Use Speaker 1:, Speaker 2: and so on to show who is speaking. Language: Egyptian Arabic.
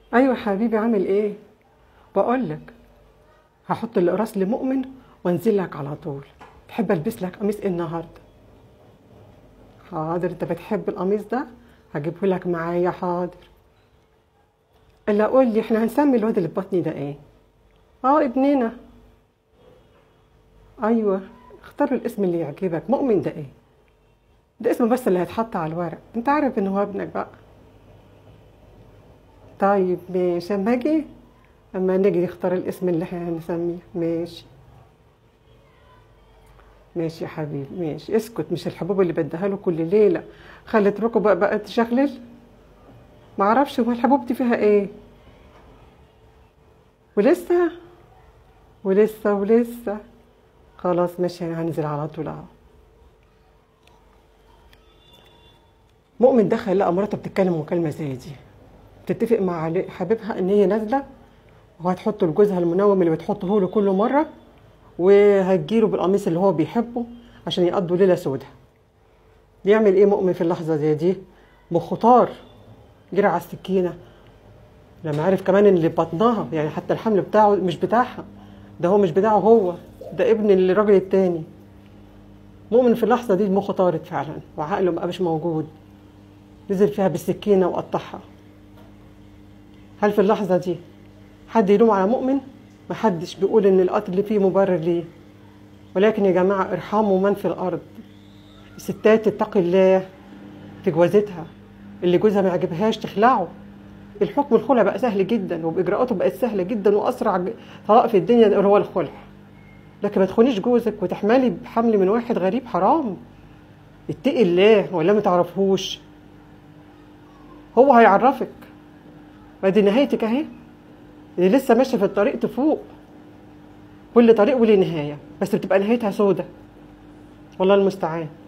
Speaker 1: ايوه حبيبي عامل ايه بقول لك هحط الاقراص لمؤمن وانزل لك على طول تحب البس لك قميص ايه النهارده حاضر انت بتحب القميص ده هجيبه لك معايا حاضر الا قول لي احنا هنسمي الواد اللي في بطني ده ايه اه ابننا ايوه اختار الاسم اللي يعجبك مؤمن ده ايه ده اسم بس اللي هيتحط على الورق انت عارف ان هو ابنك بقى طيب ماشي اما اجي اما نيجي نختار الاسم اللي احنا هنسميه ماشي ماشي يا حبيبي ماشي اسكت مش الحبوب اللي بديها له كل ليله خلت ركبه بقى, بقى تشغلل ما اعرفش هو الحبوب دي فيها ايه ولسه ولسه ولسه خلاص ماشي هننزل على طول اهو مؤمن دخل لقى مراته بتتكلم مكالمه زي دي بتتفق مع علي- حبيبها ان هي نازله وهتحط لجوزها المنوم اللي بتحطه له كل مره وهتجيله بالقميص اللي هو بيحبه عشان يقضوا ليله سودة يعمل ايه مؤمن في اللحظه زي دي مخه طار جرى على السكينه لما عرف كمان ان اللي في بطنها يعني حتى الحمل بتاعه مش بتاعها ده هو مش بتاعه هو ده ابن الراجل التاني مؤمن في اللحظه دي مخه طارت فعلا وعقله مبقاش موجود نزل فيها بالسكينه وقطعها هل في اللحظه دي حد يلوم على مؤمن محدش بيقول ان القتل اللي فيه مبرر ليه ولكن يا جماعه ارحموا من في الارض الستات تتقي الله في جوازتها اللي جوزها ما يعجبهاش تخلعه الحكم الخلع بقى سهل جدا وباجراءاته بقت سهله جدا واسرع ج- طلاق في الدنيا اللي هو الخلع لكن ما تخونيش جوزك وتحملي بحمل من واحد غريب حرام اتقي الله ولا ما تعرفهوش هو هيعرفك ما دي نهايتك اهي اللي لسه ماشيه في الطريق تفوق كل طريق وليه نهايه بس بتبقى نهايتها سودة والله المستعان